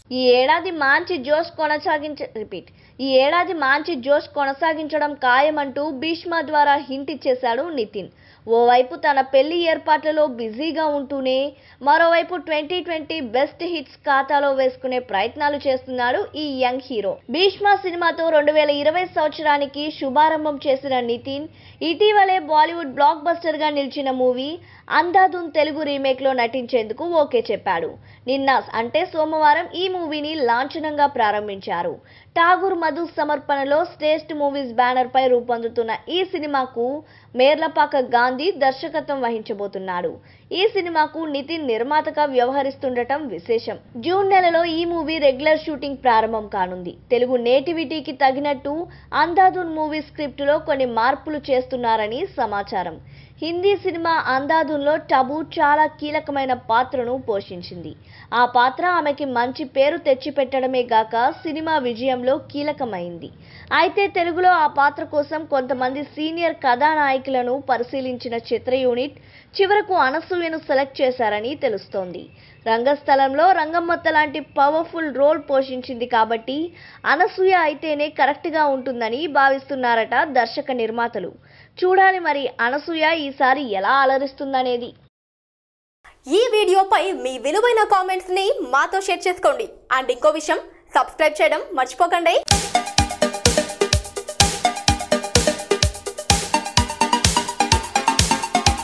ఈ ఏడాది మంచి జోష్ కొనసాగించ రిపీట్ ఈ ఏడాది మంచి జోష్ కొనసాగించడం ఖాయమంటూ భీష్మ ద్వారా హింట్ ఇచ్చేశాడు నితిన్ ఓవైపు తన పెళ్లి ఏర్పాట్లలో బిజీగా ఉంటూనే మరోవైపు ట్వంటీ ట్వంటీ బెస్ట్ హిట్స్ ఖాతాలో వేసుకునే ప్రయత్నాలు చేస్తున్నాడు ఈ యంగ్ హీరో భీష్మ సినిమాతో రెండు వేల ఇరవై సంవత్సరానికి శుభారంభం చేసిన నితిన్ ఇటీవలే బాలీవుడ్ బ్లాక్ బస్టర్ గా నిలిచిన మూవీ అందాదున్ తెలుగు రీమేక్ లో నటించేందుకు ఓకే చెప్పాడు నిన్న అంటే సోమవారం ఈ మూవీని లాంఛనంగా ప్రారంభించారు ఠాగూర్ మధు సమర్పణలో శ్రేష్ఠ మూవీస్ బ్యానర్ పై రూపొందుతున్న ఈ సినిమాకు మేర్లపాక గాంధీ దర్శకత్వం వహించబోతున్నాడు ఈ సినిమాకు నితిన్ నిర్మాతగా వ్యవహరిస్తుండటం విశేషం జూన్ నెలలో ఈ మూవీ రెగ్యులర్ షూటింగ్ ప్రారంభం కానుంది తెలుగు నేటివిటీకి తగినట్టు అందాదున్ మూవీ స్క్రిప్టులో కొన్ని మార్పులు చేస్తున్నారని సమాచారం హిందీ సినిమా అందాదున్లో టబు చాలా కీలకమైన పాత్రను పోషించింది ఆ పాత్ర ఆమెకి మంచి పేరు తెచ్చిపెట్టడమే గాక సినిమా విజయంలో కీలకమైంది అయితే తెలుగులో ఆ పాత్ర కోసం కొంతమంది సీనియర్ కథానాయకులను పరిశీలించిన చిత్ర యూనిట్ చివరకు అనసూయను సెలెక్ట్ చేశారని తెలుస్తోంది రంగస్థలంలో రంగమ్మత్త లాంటి పవర్ఫుల్ రోల్ పోషించింది కాబట్టి అనసూయ అయితేనే కరెక్ట్గా ఉంటుందని భావిస్తున్నారట దర్శక నిర్మాతలు చూడాలి మరి అనసూయ ఈసారి ఎలా అలరిస్తుందనేది ఈ వీడియోపై మీ విలువైన కామెంట్స్ ని మాతో షేర్ చేసుకోండి అండ్ ఇంకో విషయం సబ్స్క్రైబ్ చేయడం మర్చిపోకండి